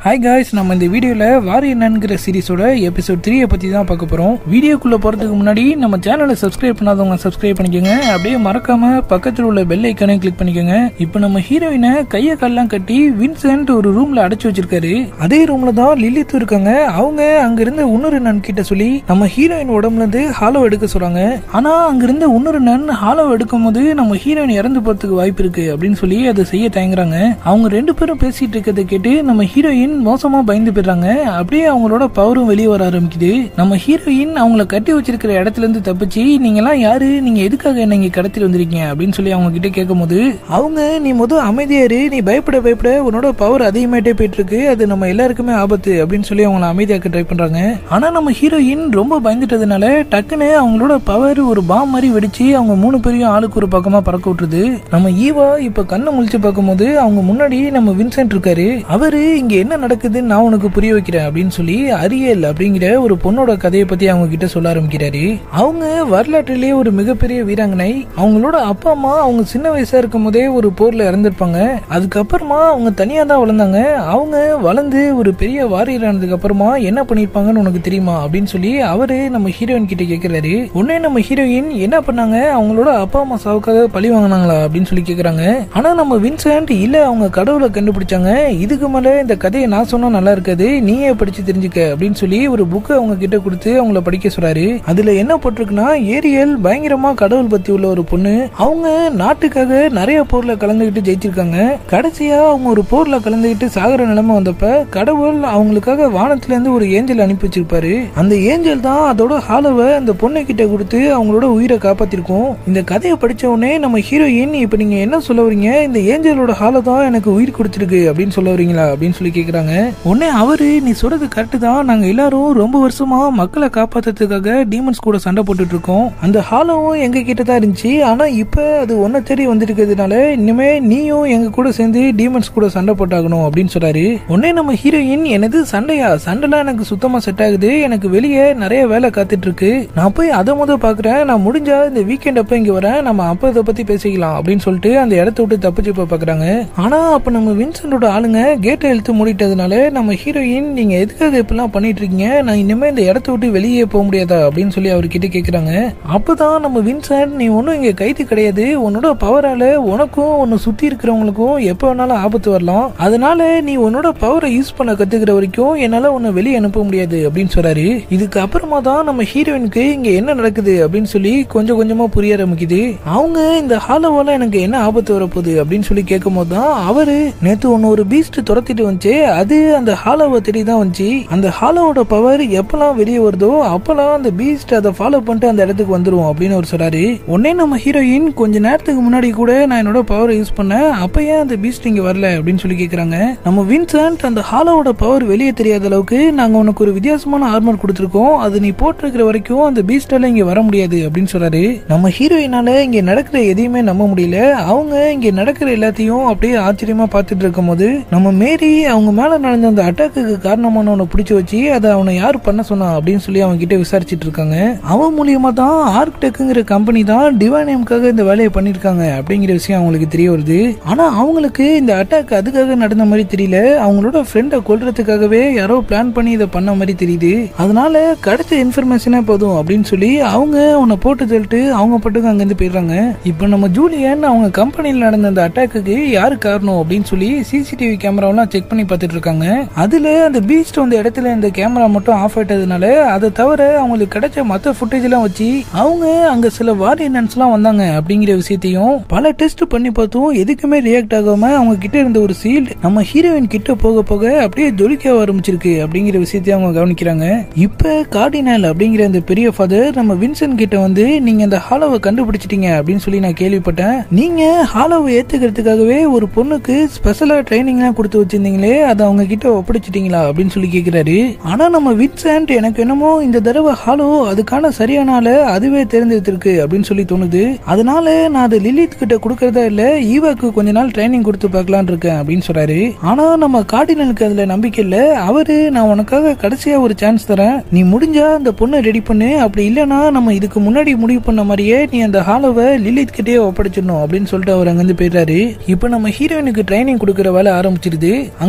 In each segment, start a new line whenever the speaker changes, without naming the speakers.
hi guys நம்ம இந்த வீடியோல வாரி என்னங்கிற சீரிஸோட எபிசோட் த்ரீயை பத்தி தான் பார்க்க போறோம் வீடியோக்குள்ள போறதுக்கு முன்னாடி நம்ம சேனலை சப்ஸ்கிரைப் பண்ணாதவங்க சப்ஸ்கிரைப் பண்ணிக்கோங்க அப்படியே மறக்காம பக்கத்தில் உள்ள பெல் ஐக்கானையும் கிளிக் பண்ணிக்கோங்க இப்போ நம்ம ஹீரோயினை கையை கால்லாம் கட்டி வின்சென்ட் ஒரு ரூம்ல அடைச்சு வச்சிருக்காரு அதே ரூம்ல தான் லிலித்து இருக்காங்க அவங்க அங்க இருந்த இன்னொரு நன் கிட்ட சொல்லி நம்ம ஹீரோயின் உடம்புல இருந்து ஹாலோ எடுக்க சொல்றாங்க ஆனா அங்க இருந்த இன்னொரு நன் ஹாலோ எடுக்கும் போது நம்ம ஹீரோயின் இறந்து போறதுக்கு வாய்ப்பு இருக்கு அப்படின்னு சொல்லி அதை செய்ய தயங்குறாங்க அவங்க ரெண்டு பேரும் பேசிட்டு இருக்கிறத கேட்டு நம்ம ஹீரோயின் மோசமா பயந்து போயிடுறாங்க அப்படியே அவங்களோட பவரும் வெளியே வர ஆரம்பிக்குது நம்ம ஹீரோயின் அவங்கள கட்டி வச்சிருக்கிற இடத்துல இருந்து தப்பிச்சு நீங்க எல்லாம் யாரு நீங்க எதுக்காக என்ன இங்க கடத்திட்டு வந்திருக்கீங்க அப்படின்னு சொல்லி அவங்க கிட்ட கேட்கும் போது அவங்க நீ முதல் அமைதியா இரு நீ பயப்பட பயப்பட உன்னோட பவர் அதிகமாயிட்டே போயிட்டு இருக்கு அது நம்ம எல்லாருக்குமே ஆபத்து அப்படின்னு சொல்லி அவங்கள அமைதியாக்க ட்ரை பண்றாங்க ஆனா நம்ம ஹீரோயின் ரொம்ப பயந்துட்டதுனால டக்குன்னு அவங்களோட பவர் ஒரு பாம் மாதிரி வெடிச்சு அவங்க மூணு பேரையும் ஆளுக்கு ஒரு பக்கமா பறக்க விட்டுருது நம்ம ஈவா இப்ப கண்ணை முழிச்சு பார்க்கும்போது அவங்க முன்னாடி நம்ம வின்சென்ட் இருக்காரு அவரு இங்க என்ன நடக்குதுன்னு நான் உனக்கு புரிய வைக்கிறேன் அப்படின்னு சொல்லி அரியல் அப்படிங்கிற ஒரு பொண்ணோட கதையை பத்தி அவங்க கிட்ட சொல்ல ஆரம்பிக்கிறாரு அவங்க வரலாற்றிலேயே ஒரு மிகப்பெரிய வீராங்கனை அவங்களோட அப்பா அம்மா அவங்க சின்ன வயசா இருக்கும் போதே ஒரு போர்ல இறந்திருப்பாங்க அதுக்கப்புறமா அவங்க தனியா தான் வளர்ந்தாங்க அவங்க வளர்ந்து ஒரு பெரிய வாரியர் ஆனதுக்கு அப்புறமா என்ன பண்ணிருப்பாங்கன்னு உனக்கு தெரியுமா அப்படின்னு சொல்லி அவரு நம்ம ஹீரோயின் கிட்ட கேக்குறாரு உடனே நம்ம ஹீரோயின் என்ன பண்ணாங்க அவங்களோட அப்பா அம்மா சாவுக்காக பழி வாங்கினாங்களா அப்படின்னு சொல்லி கேக்குறாங்க ஆனா நம்ம வின்சென்ட் இல்ல அவங்க கடவுளை கண்டுபிடிச்சாங்க இதுக்கு மேல இந்த கதையை நான் சொன்னா நல்லா இருக்காது நீயே படிச்சு தெரிஞ்சுக்க அப்படின்னு சொல்லி ஒரு புக்கை அவங்க கிட்ட கொடுத்து அவங்கள படிக்க சொல்றாரு அதுல என்ன போட்டிருக்குன்னா ஏரியல் பயங்கரமா கடவுள் பத்தி உள்ள ஒரு பொண்ணு அவங்க நாட்டுக்காக நிறைய போர்ல கலந்துகிட்டு ஜெயிச்சிருக்காங்க கடைசியா அவங்க ஒரு போர்ல கலந்துகிட்டு சாகர நிலைமை வந்தப்ப கடவுள் அவங்களுக்காக வானத்துல இருந்து ஒரு ஏஞ்சல் அனுப்பி வச்சிருப்பாரு அந்த ஏஞ்சல் தான் அதோட ஹாலோவை அந்த பொண்ணு கிட்ட கொடுத்து அவங்களோட உயிரை காப்பாத்திருக்கும் இந்த கதையை படிச்ச உடனே நம்ம ஹீரோயின் இப்ப நீங்க என்ன சொல்ல வரீங்க இந்த ஏஞ்சலோட ஹாலோ தான் எனக்கு உயிர் கொடுத்துருக்கு அப்படின்னு சொல்ல வரீங்களா அப்படின்னு சொல்லி கேக்குறாங்க உடனே அவரு நீ சொல்றது கரெக்ட் தான் நாங்க எல்லாரும் ரொம்ப வருஷமா மக்களை காப்பாத்துறதுக்காக டீமன்ஸ் கூட சண்டை போட்டுட்டு இருக்கோம் அந்த ஹாலோவும் எங்க கிட்ட தான் இருந்துச்சு ஆனா இப்ப அது ஒன்ன தேடி வந்துருக்கிறதுனால இனிமே நீயும் எங்க கூட சேர்ந்து டீமன்ஸ் கூட சண்டை போட்டாகணும் அப்படின்னு சொல்றாரு உடனே நம்ம ஹீரோயின் எனது சண்டையா சண்டைலாம் எனக்கு சுத்தமா செட் ஆகுது எனக்கு வெளியே நிறைய வேலை காத்துட்டு இருக்கு நான் போய் அதை முத பாக்குறேன் நான் முடிஞ்சா இந்த வீக்கெண்ட் அப்ப இங்க வரேன் நம்ம அப்ப இதை பத்தி பேசிக்கலாம் அப்படின்னு சொல்லிட்டு அந்த இடத்த விட்டு தப்பிச்சு போய் பாக்குறாங்க ஆனா அப்ப நம்ம வின்சென்டோட ஆளுங்க கேட்டை இழுத்து மூடிட்டதுனால நம்ம ஹீரோயின் நீங்க எதுக்காக இப்பெல்லாம் பண்ணிட்டு இருக்கீங்க நான் இனிமே இந்த இடத்த விட்டு வெளியே போக முடியாதா அப்படின்னு சொல்லி அவர்கிட்ட கேக்குறாங்க அப்பதான் நம்ம வின்சென்ட் நீ ஒன்றும் இங்க கைது கிடையாது உன்னோட பவரால உனக்கும் உன்னை சுத்தி இருக்கிறவங்களுக்கும் எப்போ வேணாலும் ஆபத்து வரலாம் அதனால நீ உன்னோட பவரை யூஸ் பண்ண கத்துக்கிற வரைக்கும் என்னால உன்னை வெளியே அனுப்ப முடியாது அப்படின்னு சொல்றாரு இதுக்கு அப்புறமா தான் நம்ம ஹீரோயினுக்கு இங்க என்ன நடக்குது அப்படின்னு சொல்லி கொஞ்சம் கொஞ்சமா புரிய ஆரம்பிக்குது அவங்க இந்த ஹாலோவால எனக்கு என்ன ஆபத்து வரப்போகுது அப்படின்னு சொல்லி கேட்கும் போது தான் அவரு நேத்து ஒன்னு ஒரு பீஸ்ட் துரத்திட்டு வந்துச்சு அது அந்த ஹாலோவை தேடி தான் வந்துச்சு அந்த ஹாலோவோட பவர் எப்பெல்லாம் வெளியே வருதோ அப்பெல்லாம் அந்த பீஸ்ட் அதை ஃபாலோ பண்ணிட்டு அந்த இடத்துக்கு வந்துரும் அப்படின்னு அவர் சொல்றாரு உடனே நம்ம ஹீரோயின் கொஞ்ச நேரத்துக்கு முன்னாடி கூட நான் என்னோட பவரை யூஸ் பண்ணேன் அப்ப ஏன் அந்த பீஸ்ட் இங்க வரல அப்படின்னு சொல்லி கேக்குறாங்க நம்ம வின்சென்ட் அந்த ஹாலோவோட பவர் வெளியே தெரியாத அளவுக்கு நாங்க உனக்கு ஒரு வித்தியாசமான ஆர்மர் கொடுத்துருக்கோம் அது நீ போட்டிருக்கிற வரைக்கும் அந்த பீஸ்டால இங்க வர முடியாது அப்படின்னு சொல்றாரு நம்ம ஹீரோயினால இங்க நடக்கிற எதையுமே நம்ப முடியல அவங்க இங்க நடக்கிற எல்லாத்தையும் அப்படியே ஆச்சரியமா பார்த்துட்டு இருக்கும் போது நம்ம மேரி அவங்க மேல நடந்த அந்த அட்டாக்குக்கு காரணமானவனை பிடிச்சு வச்சு அதை அவனை யார் பண்ண சொன்னா அப்படின்னு சொல்லி அவங்க கிட்ட விசாரிச்சிட்டு இருக்காங்க அவன் மூலியமா தான் ஆர்க்டெக்குங்கிற கம்பெனி தான் டிவானியம்காக இந்த வேலையை பண்ணிருக்காங்க அப்படிங்கிற விஷயம் அவங்களுக்கு தெரிய வருது ஆனா அவங்களுக்கு இந்த அட்டாக் அதுக்காக நடந்த மாதிரி தெரியல அவங்களோட ஃப்ரெண்டை கொல்றதுக்காகவே யாரோ பிளான் பண்ணி இதை பண்ண மாதிரி தெரியுது அதனால கிடைச்ச இன்ஃபர்மேஷனே போதும் அப்படின்னு சொல்லி அவங்க உன்னை போட்டு தள்ளிட்டு அவங்க பட்டுக்கு அங்கிருந்து போயிடுறாங்க இப்போ நம்ம ஜூலியன் அவங்க கம்பெனியில் நடந்த அந்த அட்டாக்குக்கு யாரு காரணம் அப்படின்னு சொல்லி சிசிடிவி கேமராவெல்லாம் செக் பண்ணி பார்த்துட்டு இருக்காங்க அதுல அந்த பீஸ்ட் வந்த இடத்துல இந்த கேமரா மட்டும் ஆஃப் ஆயிட்டதுனால அதை தவிர அவங்களுக்கு கிடைச்ச மற்ற ஃபுட்டேஜ் எல்லாம் வச்சு அவங்க அங்க சில வாரியன்ஸ் எல்லாம் வந்தாங்க அப்படிங்கிற விஷயத்தையும் பல டெஸ்ட் பண்ணி பார்த்தும் எதுக்குமே ரியாக்ட் ஆகாம அவங்க கிட்ட இருந்த ஒரு சீல்டு நம்ம ஹீரோயின் கிட்ட போக போக அப்படியே ஜொலிக்க ஆரம்பிச்சிருக்கு அப்படிங்கிற விஷயத்தையும் அவங்க கவனிக்கிறாங்க இப்ப கார்டினல் அப்படிங்கிற அந்த பெரிய ஃபாதர் நம்ம வின்சென்ட் கிட்ட வந்து நீங்க அந்த ஹாலோவை கண்டுபிடிச்சிட்டீங்க அப்படின்னு சொல்லி நான் கேள்விப்பட்டேன் நீங்க ஹாலோவை ஏத்துக்கிறதுக்காகவே ஒரு பொண்ணுக்கு ஸ்பெஷலா ட்ரைனிங் எல்லாம் கொடுத்து வச்சிருந்தீங்களே அதை அவங்க கிட்ட ஒப்படைச்சிட்டீங்களா அப்படின்னு சொல்லி கேக்குறாரு ஆனா நம்ம வின்சென்ட் எனக்கு என்னமோ இந்த தடவை ஹாலோ அதுக்கான சரியான ஆளை அதுவே தேர்ந்தெடுத்திருக்கு அப்படின்னு சொல்லி தோணுது அதனால நான் அதை லிலித் கிட்ட கொடுக்கறதா இல்ல ஈவாக்கு கொஞ்ச நாள் ட்ரைனிங் கொடுத்து பார்க்கலான் இருக்கேன் அப்படின்னு சொல்றாரு ஆனா நம்ம கார்டினலுக்கு அதுல நம்பிக்கை இல்ல அவரு நான் உனக்காக கடைசியா ஒரு சான்ஸ் தரேன் நீ முடிஞ்சா அந்த பொண்ணை ரெடி பண்ணு அப்படி இல்லனா நம்ம இதுக்கு முன்னாடி முடிவு பண்ண மாதிரியே நீ அந்த ஹாலோவை லிலித் கிட்டே ஒப்படைச்சிடணும் அப்படின்னு சொல்லிட்டு அவர் அங்கிருந்து போயிடுறாரு இப்போ நம்ம ஹீரோயினுக்கு ட்ரைனிங் கொடுக்கற வேலை ஆரம்பிச்சிருது அங்க இருக்கிற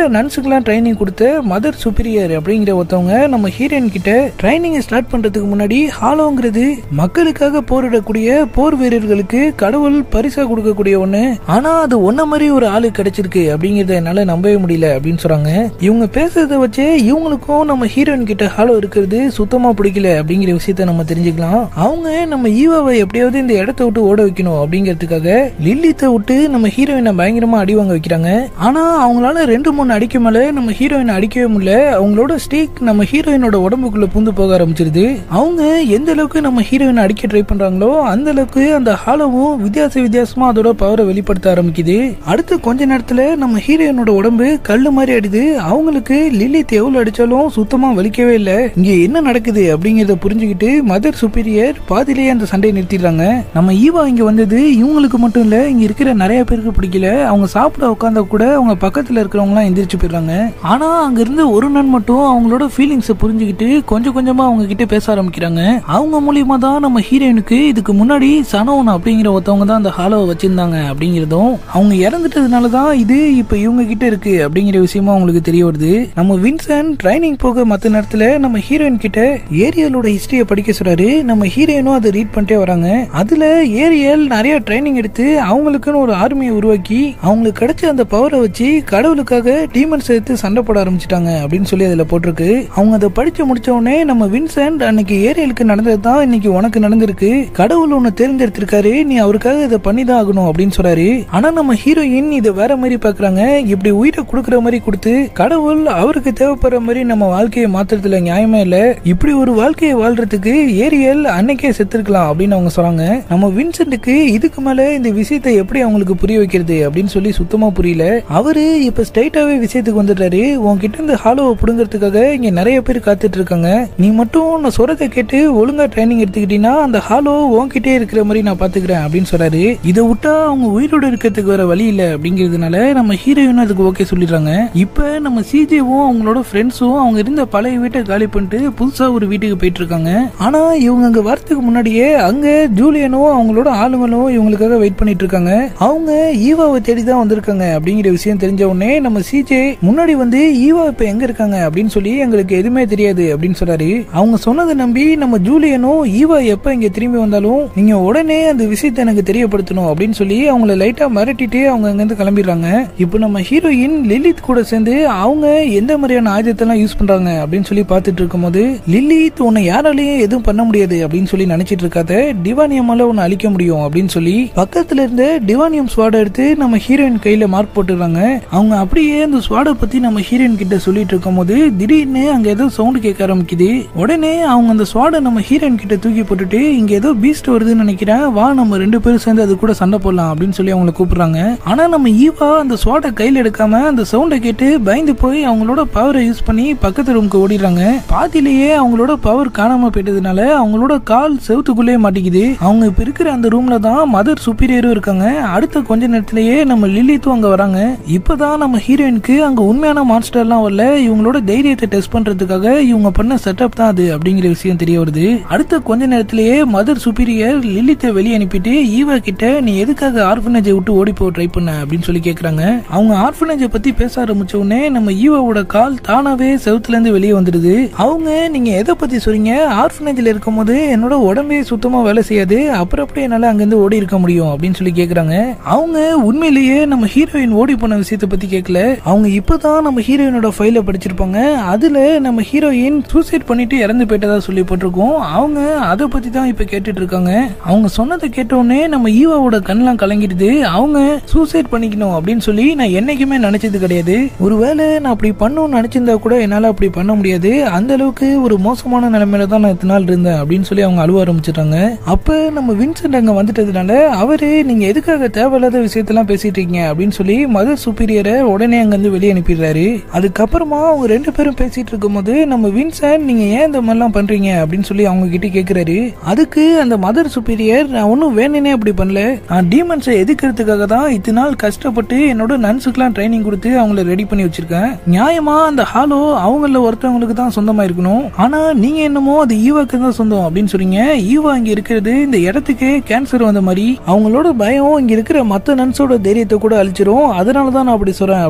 நன்ஸுக்கெல்லாம் ட்ரைனிங் கொடுத்த மதர் சுப்பீரியர் அப்படிங்கிற ஒருத்தவங்க நம்ம ஹீரோயின் கிட்ட ட்ரைனிங் ஸ்டார்ட் பண்றதுக்கு முன்னாடி ஹாலோங்கிறது மக்களுக்காக போரிடக்கூடிய போர் வீரர்களுக்கு கடவுள் பரிசா கொடுக்கக்கூடிய ஒண்ணு ஆனா அது ஒன்ன மாதிரி ஒரு ஆளு கிடைச்சிருக்கு அப்படிங்கறத என்னால நம்பவே முடியல அப்படின்னு சொல்றாங்க இவங்க பேசுறத வச்சே இவங்களுக்கும் நம்ம ஹீரோயின் கிட்ட ஹாலோ இருக்கிறது சுத்தமா பிடிக்கல அப்படிங்கிற விஷயத்த நம்ம தெரிஞ்சுக்கலாம் அவங்க நம்ம ஈவாவை எப்படியாவது இந்த இடத்த விட்டு ஓட வைக்கணும் அப்படிங்கிறதுக்காக லில்லித்தை விட்டு நம்ம ஹீரோயினை பயங்கரமா அடி வாங்க வைக்கிறாங்க ஆனா அவங்களால ரெண்டு மூணு அடிக்க மேல நம்ம ஹீரோயினை அடிக்கவே முடியல அவங்களோட ஸ்டீக் நம்ம ஹீரோயினோட உடம்புக்குள்ள பூந்து போக ஆரம்பிச்சிருது அவங்க எந்த அளவுக்கு நம்ம ஹீரோயினை அடிக்க ட்ரை பண்றாங்களோ அந்த அளவுக்கு அந்த ஹாலோவும் வித்தியாச வித்தியாசமா அதோட பவரை வெளிப்படுத்த ஆரம்பிக்குது அடுத்து கொஞ்ச நேரத்துல நம்ம ஹீரோயினோட உடம்பு கல்லு மாதிரி அடிது அவங்களுக்கு லில்லித் எவ்வளவு அடிச்சாலும் சுத்தமா வலிக்கவே இல்ல இங்க என்ன நடக்குது அப்படிங்கறத புரிஞ்சுக்கிட்டு மதர் சுப்பீரியர் பாதியிலேயே அந்த சண்டையை நிறுத்திடுறாங்க நம்ம ஈவா இங்க வந்தது இவங்களுக்கு மட்டும் இல்ல இங்க இருக்கிற நிறைய பேருக்கு பிடிக்கல அவங்க சாப்பிட உட்காந்தா கூட அவங்க பக்கத்துல இருக்கிறவங்க எல்லாம் எந்திரிச்சு போயிடுறாங்க ஆனா அங்க இருந்து ஒரு நாள் மட்டும் அவங்களோட ஃபீலிங்ஸை புரிஞ்சுக்கிட்டு கொஞ்சம் கொஞ்சமா அவங்க கிட்ட பேச ஆரம்பிக்கிறாங்க அவங்க மூலியமா தான் நம்ம ஹீரோயினுக்கு இதுக்கு முன்னாடி சனோன் அப்படிங்கிற ஒருத்தவங்க தான் அந்த ஹாலோவை வச்சிருந்தாங்க அப்படிங்கிறதும் அவங்க இறந்துட்டதுனால தான் இது இப்ப இவங்க கிட்ட இருக்கு அப்படிங்கிற விஷயமும் அவங்களுக்கு தெரிய வருது நம்ம வின்சன் ட்ரைனிங் போக மத்த நேரத்துல நம்ம ஹீரோயின் கிட்ட ஏரியலோட ஹிஸ்டரியை படிக்க சொல்றாரு நம்ம ஹீரோயினும் அதை ரீட் பண்ணிட்டே வராங்க அதுல ஏரியல் நிறைய ட்ரைனிங் எடுத்து அவங்களுக்குன்னு ஒரு ஆர்மியை உருவாக்கி அவங்களுக்கு கிடைச்ச அந்த பவரை வச்சு கடவுளுக்காக டீமன்ஸ் எடுத்து சண்டை போட ஆரம்பிச்சிட்டாங்க அப்படின்னு சொல்லி அதுல போட்டிருக்கு அவங்க அதை படிச்சு முடிச்ச உடனே நம்ம வின்சென்ட் அன்னைக்கு ஏரியலுக்கு நடந்தது தான் இன்னைக்கு உனக்கு நடந்திருக்கு கடவுள் உன்னை தேர்ந்தெடுத்திருக்காரு நீ அவருக்காக இதை பண்ணிதான் ஆகணும் அப்படின்னு சொல்றாரு ஆனா நம்ம ஹீரோயின் இதை வேற மாதிரி பாக்குறாங்க இப்படி உயிரை கொடுக்கற மாதிரி கொடுத்து கடவுள் அவருக்கு தேவைப்படுற மாதிரி நம்ம வாழ்க்கையை மாத்துறதுல நியாயமே இல்ல இப்படி ஒரு வாழ்க்கையை வாழ்றதுக்கு ஏரியல் அன்னைக்கே செத்துருக்கலாம் அப்படின்னு அவங்க சொல்றாங்க நம்ம வின்சென்ட்டுக்கு இதுக்கு மேல இந்த விஷயத்தை எப்படி அவங்களுக்கு புரிய வைக்கிறது அப்படின்னு சொல்லி சுத்தமா புரியல அவரு இப்ப ஸ்ட்ரைட்டாவே விஷயத்துக்கு வந்துடுறாரு உன்கிட்ட இந்த ஹாலோவை புடுங்கிறதுக்காக இங்க நிறைய பேர் காத்துட்டு இருக்காங்க நீ மட்டும் நான் சொல்றதை கேட்டு ஒழுங்கா ட்ரைனிங் எடுத்துக்கிட்டீங்கன்னா அந்த ஹாலோ உன்கிட்டே இருக்கிற மாதிரி நான் பாத்துக்கிறேன் அப்படின்னு சொல்றாரு இதை விட்டா அவங்க உயிரோட இருக்கிறதுக்கு வேற வழி இல்ல அப்படிங்கிறதுனால நம்ம ஹீரோயின் அதுக்கு ஓகே சொல்லிடுறாங்க இப்ப நம்ம சிஜேவும் அவங்களோட ஃப்ரெண்ட்ஸும் அவங்க இருந்த பழைய வீட்டை காலி பண்ணிட்டு புதுசா ஒரு வீட்டுக்கு போயிட்டு இருக்காங்க ஆனா இவங்க அங்க வரதுக்கு முன்னாடியே அங்க ஜூலியனும் அவங்களோட ஆளுங்களும் இவங்களுக்காக வெயிட் பண்ணிட்டு இருக்காங்க அவங்க ஈவாவை தேடி தான் வந்திருக்காங்க அப்படிங்கிற விஷயம் தெரிஞ்ச உடனே நம்ம சிஜே முன்னாடி வந்து ஈவா இப்ப எங்க இருக்காங்க அப்படின்னு சொல்லி எங்களுக்கு எதுவுமே தெரியாது அப்படின்னு சொல்றாரு அவங்க சொன்னதை நம்பி நம்ம ஜூலியனும் ஈவா எப்ப இங்க திரும்பி வந்தாலும் நீங்க உடனே அந்த விஷயத்தை எனக்கு தெரியப்படுத்தணும் அப்படின்னு சொல்லி அவங்கள லைட்டா மிரட்டிட்டு அவங்க அங்க இருந்து கிளம்பிடுறாங்க இப்போ நம்ம ஹீரோயின் லிலித் கூட சேர்ந்து அவங்க எந்த மாதிரியான ஆயுதத்தெல்லாம் யூஸ் பண்றாங்க அப்படின்னு சொல்லி பார்த்துட்டு இருக்கும்போது லிலித் உன்னை யாராலையும் எதுவும் பண்ண முடியாது அப்படின்னு சொல்லி நினைச்சிட்டு இருக்காத டிவானியமால உன்னை அழிக்க முடியும் அப்படின்னு சொல்லி பக்கத்துல இருந்த டிவானியம் ஸ்வாட எடுத்து நம்ம ஹீரோயின் கையில மார்க் போட்டுறாங்க அவங்க அப்படியே அந்த ஸ்வாட பத்தி நம்ம ஹீரோயின் கிட்ட சொல்லிட்டு இருக்கும்போது திடீர்னு அங்க ஏதோ சவுண்ட் கேட்க ஆரம்பிக்குது உடனே அவங்க அந்த ஸ்வாட நம்ம ஹீரோயின் கிட்ட தூக்கி போட்டுட்டு இங்க ஏதோ பீஸ்ட் வருதுன்னு நினைக்கிறேன் வா நம்ம ரெண்டு பேரும் சேர்ந்து அது கூட சண்டை போடலாம் அப்படின்னு சொல்லி அவங்கள கூப்பிடுறாங்க ஆனா நம்ம ஈவா அந்த ஸ்வாட கையில எடுக்காம அந்த சவுண்டை கேட்டு பயந்து போய் அவங்களோட பவரை யூஸ் பண்ணி பக்கத்து ரூமுக்கு ஓடிடுறாங்க பாதியிலேயே அவங்களோட பவர் காணாம போயிட்டதுனால அவங்களோட கால் செவுத்துக்குள்ளே மாட்டிக்குது அவங்க இப்ப இருக்கிற அந்த ரூம்ல தான் மதர் சுப்பீரியரும் இருக்காங்க அடுத்த கொஞ்ச நேரத்திலேயே நம்ம லில்லித்தும் அங்க வராங்க இப்பதான் நம்ம ஹீரோயினுக்கு அங்க உண்மையான மான்ஸ்டர் எல்லாம் வரல இவங்களோட தைரியத்தை டெஸ்ட் பண்றதுக்காக இவங்க பண்ண செட்டப் தான் அது அப்படிங்கிற விஷயம் தெரிய வருது அடுத்த கொஞ்ச நேரத்திலேயே மதர் சுப்பீரியர் லில்லித்தை வெளியே அனுப்பிட்டு ஈவா கிட்ட நீ எதுக்காக ஆர்ஃபனேஜை விட்டு ஓடி போக ட்ரை பண்ண அப்படின்னு சொல்லி கேக்குறாங்க அவங்க ஆர்ஃபனேஜை பத்தி பேச ஆரம்பிச்ச உடனே நம்ம ஈவாவோட கால் தானாவே செவுத்துல இருந்து வெளியே வந்துடுது அவங்க நீங்க எதை பத்தி சொல்றீங்க ஆர்ஃபனேஜ்ல இருக்கும்போது என்னோட உடம்பே சுத்தமா வேலை செய்யாது அப்புறம் எப்படி என்னால அங்கிருந்து ஓடி இருக்க முடியும் அப்படின்னு சொல்லி கேக்குறாங்க அவங்க உண்மையிலேயே நம்ம ஹீரோயின் ஓடி போன விஷயத்தை பத்தி கேட்கல அவங்க இப்பதான் நம்ம ஹீரோயினோட ஃபைல படிச்சிருப்பாங்க அதுல நம்ம ஹீரோயின் சூசைட் பண்ணிட்டு இறந்து போயிட்டதா சொல்லி போட்டிருக்கோம் அவங்க அதை பத்தி தான் இப்ப கேட்டுட்டு இருக்காங்க அவங்க சொன்னதை கேட்ட உடனே நம்ம ஈவாவோட கண்ணெல்லாம் கலங்கிடுது அவங்க சூசைட் பண்ணிக்கணும் அப்படின்னு சொல்லி நான் என்னைக்குமே நினைச்சது கிடையாது ஒருவேளை நான் அப்படி பண்ணணும்னு நினைச்சிருந்தா கூட என்னால அப்படி பண்ண முடியாது அந்த அளவுக்கு ஒரு மோசமான நிலைமையில தான் நான் இத்தனை நாள் இருந்தேன் அப்படின்னு சொல்லி அவங்க அழுவ ஆரம்பிச்சிட்டாங்க அப்ப நம்ம வின்சென்ட் அங்க வந்துட்டதுனால அவரு நீங்க எதுக்காக தேவையில்லாத விஷயத்தெல்லாம் பேசிட்டு இருக்கீங்க அப்படின்னு சொல்லி மதர் சுப்பீரியரை உடனே அங்க இருந்து வெளியே அனுப்பிடுறாரு அதுக்கப்புறமா அவங்க ரெண்டு பேரும் பேசிட்டு இருக்கும்போது நம்ம வின்சென்ட் நீங்க ஏன் இந்த மாதிரிலாம் பண்றீங்க அப்படின்னு சொல்லி அவங்க கிட்ட கேக்குறாரு அதுக்கு அந்த மதர் சுப்பீரியர் நான் ஒன்னும் வேணுனே அப்படி பண்ணல நான் டீமன்ஸை எதுக்கிறதுக்காக தான் இத்தனை நாள் கஷ்டப்பட்டு என்னோட நன்ஸுக்கெல்லாம் ட்ரைனிங் கொடுத்து அவங்கள ரெடி பண்ணி வச்சிருக்கேன் நியாயமா அந்த ஹாலோ அவங்கள ஒருத்தவங்களுக்கு தான் சொந்தமா இருக்கணும் ஆனா நீங்க என்னமோ அது ஈவாக்கு தான் சொந்தம் அப்படின்னு சொல்றீங்க ஈவா இங்க இருக்கிறது இந்த இடத்துக்கே கேன்சர் வந்த மாதிரி அவங்களோட பயம் இங்க இருக்கிற மத்த நன்ஸோட தைரியத்தை கூட அழிச்சிரும் அதனால தான் நான் அப்படி சொல்றேன் அப்படின்னு சொல்லிட்டு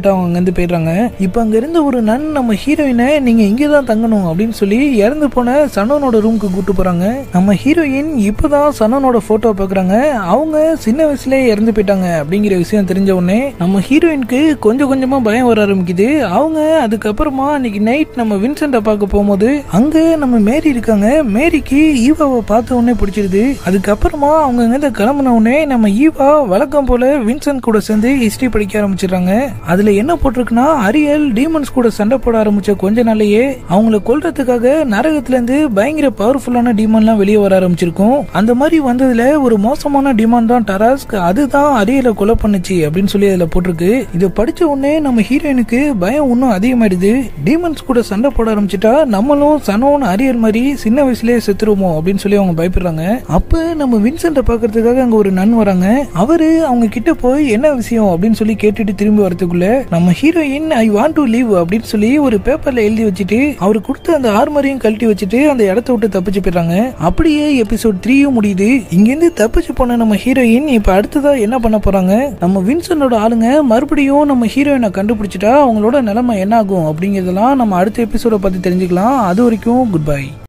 சொல்லிட்டு அவங்க அங்கிருந்து போயிடுறாங்க இப்போ அங்க இருந்த ஒரு நன் நம்ம ஹீரோயினை நீங்க இங்கே தான் தங்கணும் அப்படின்னு சொல்லி இறந்து போன சனனோட ரூமுக்கு கூட்டு போறாங்க நம்ம ஹீரோயின் இப்பதான் சனனோட போட்டோ பாக்குறாங்க அவங்க சின்ன வயசுலயே இறந்து போயிட்டாங்க அப்படிங்கிற விஷயம் தெரிஞ்ச உடனே நம்ம ஹீரோயினுக்கு கொஞ்சம் கொஞ்சமா பயம் வர ஆரம்பிக்குது அவங்க அதுக்கப்புறமா அன்னைக்கு நைட் நம்ம வின்சென்ட பார்க்க போகும்போது அங்க நம்ம மேரி இருக்காங்க மேரிக்கு ஈவாவை பார்த்த உடனே பிடிச்சிருது அதுக்கப்புறமா அவங்க இங்கிருந்து கிளம்புன உடனே நம்ம ஈவா வழக்கம் போல வின்சென்ட் கூட சேர்ந்து ஹிஸ்டரி படிக்க ஆரம்பிச்சிடுறாங்க அதுல என்ன போட்டிருக்குன்னா அரியல் டீமன்ஸ் கூட சண்டை போட ஆரம்பிச்ச கொஞ்ச நாளையே அவங்கள கொல்றதுக்காக நரகத்துல இருந்து பயங்கர பவர்ஃபுல்லான டீமன்லாம் வெளியே வர ஆரம்பிச்சிருக்கும் அந்த மாதிரி வந்ததுல ஒரு மோசமான டிமாண்ட் தான் டராஸ்க் அதுதான் அரியலை கொலை பண்ணுச்சு அப்படின்னு சொல்லி அதுல போட்டிருக்கு இதை படிச்ச உடனே நம்ம ஹீரோயினுக்கு பயம் இன்னும் அதிகமாயிடுது டீமன்ஸ் கூட சண்டை போட ஆரம்பிச்சிட்டா நம்மளும் சனோன் அரியல் மாதிரி சின்ன வயசுலயே செத்துருவோமோ அப்படின்னு சொல்லி அவங்க பயப்படுறாங்க அப்ப நம்ம வின்சென்ட பாக்குறதுக்காக அங்க ஒரு நன் வராங்க அவரு அவங்க கிட்ட போய் என்ன விஷயம் அப்படின்னு சொல்லி கேட்டுட்டு திரும்பி வரதுக்குள்ள நம்ம heroine I want to leave அப்படின்னு சொல்லி ஒரு பேப்பர்ல எழுதி வச்சுட்டு அவர் கொடுத்த அந்த ஆர்மரையும் கழட்டி வச்சுட்டு அந்த இடத்த விட்டு தப்பிச்சு போயிடுறாங்க அப்படியே எபிசோட் த்ரீயும் முடியுது இங்கிருந்து தப்பிச்சு போன நம்ம ஹீரோயின் இப்ப அடுத்ததா என்ன பண்ண போறாங்க நம்ம வின்சனோட ஆளுங்க மறுபடியும் நம்ம ஹீரோயினை கண்டுபிடிச்சிட்டா அவங்களோட நிலைமை என்ன ஆகும் அப்படிங்கறதெல்லாம் நம்ம அடுத்த எபிசோட பத்தி தெரிஞ்சுக்கலாம் அது வரைக்கும் குட் பை